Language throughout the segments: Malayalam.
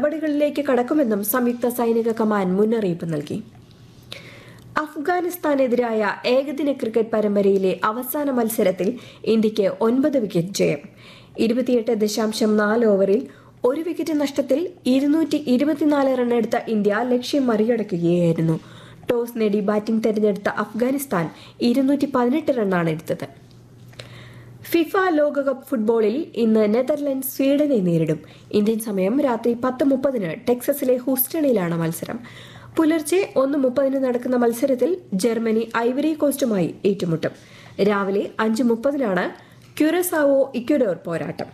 നടപടികളിലേക്ക് കടക്കുമെന്നും സംയുക്ത സൈനിക കമാൻഡ് മുന്നറിയിപ്പ് നൽകി അഫ്ഗാനിസ്ഥാനെതിരായ ഏകദിന ക്രിക്കറ്റ് പരമ്പരയിലെ അവസാന മത്സരത്തിൽ ഇന്ത്യക്ക് ഒൻപത് വിക്കറ്റ് ജയം ഇരുപത്തിയെട്ട് ദശാംശം നാല് ഓവറിൽ ഒരു വിക്കറ്റ് നഷ്ടത്തിൽ ഇരുന്നൂറ്റി ഇരുപത്തിനാല് റണ്ണെടുത്ത ഇന്ത്യ ലക്ഷ്യം മറികടക്കുകയായിരുന്നു ടോസ് നേടി ബാറ്റിംഗ് തെരഞ്ഞെടുത്ത അഫ്ഗാനിസ്ഥാൻ ഇരുന്നൂറ്റി പതിനെട്ട് റണ്ണാണ് എടുത്തത് ഫിഫ ലോകകപ്പ് ഫുട്ബോളിൽ ഇന്ന് നെതർലൻഡ് സ്വീഡനെ നേരിടും ഇന്ത്യൻ സമയം രാത്രി പത്ത് മുപ്പതിന് ടെക്സസിലെ ഹൂസ്റ്റണിലാണ് മത്സരം പുലർച്ചെ ഒന്ന് മുപ്പതിന് നടക്കുന്ന മത്സരത്തിൽ ജർമ്മനി ഐവറി കോസ്റ്റുമായി ഏറ്റുമുട്ടും രാവിലെ അഞ്ച് മുപ്പതിനാണ് ക്യുറസാവോ ഇക്വഡോർ പോരാട്ടം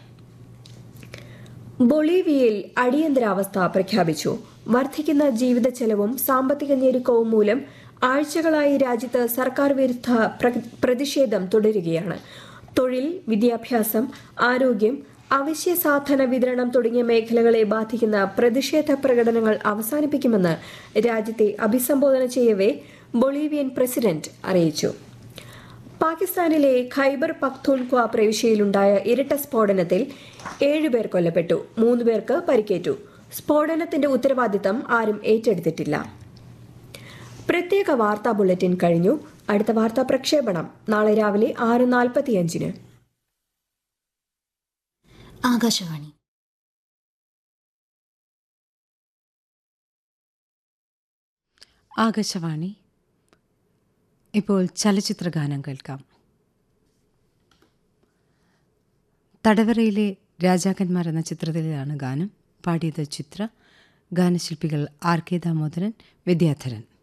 ബൊളീവിയയിൽ അടിയന്തരാവസ്ഥ പ്രഖ്യാപിച്ചു വർദ്ധിക്കുന്ന ജീവിത ചെലവും സാമ്പത്തിക ഞെരുക്കവും മൂലം ആഴ്ചകളായി രാജ്യത്ത് സർക്കാർ വിരുദ്ധ പ്ര- പ്രതിഷേധം തുടരുകയാണ് തൊഴിൽ വിദ്യാഭ്യാസം ആരോഗ്യം അവശ്യ സാധന വിതരണം തുടങ്ങിയ മേഖലകളെ ബാധിക്കുന്ന പ്രതിഷേധ പ്രകടനങ്ങൾ അവസാനിപ്പിക്കുമെന്ന് രാജ്യത്തെ അഭിസംബോധന ചെയ്യവേ ബൊളീവിയൻ പ്രസിഡന്റ് അറിയിച്ചു പാകിസ്ഥാനിലെ ഖൈബർ പഖ്തൂൺഖ്വ പ്രവിശ്യയിലുണ്ടായ ഇരട്ട സ്ഫോടനത്തിൽ ഏഴുപേർ കൊല്ലപ്പെട്ടു മൂന്ന് പേർക്ക് പരിക്കേറ്റു സ്ഫോടനത്തിന്റെ ഉത്തരവാദിത്തം ആരും ഏറ്റെടുത്തിട്ടില്ല പ്രത്യേക വാർത്താ ബുള്ളറ്റിൻ കഴിഞ്ഞു അടുത്ത വാർത്താ പ്രക്ഷേപണം നാളെ രാവിലെ ആറ് നാൽപ്പത്തിയഞ്ചിന് ആകാശവാണി ആകാശവാണി ഇപ്പോൾ ചലച്ചിത്ര ഗാനം കേൾക്കാം തടവറയിലെ രാജാക്കന്മാർ എന്ന ചിത്രത്തിലാണ് ഗാനം പാടിയത് ചിത്ര ഗാനശില്പികൾ ആർ കെ ദാമോദരൻ വിദ്യാധരൻ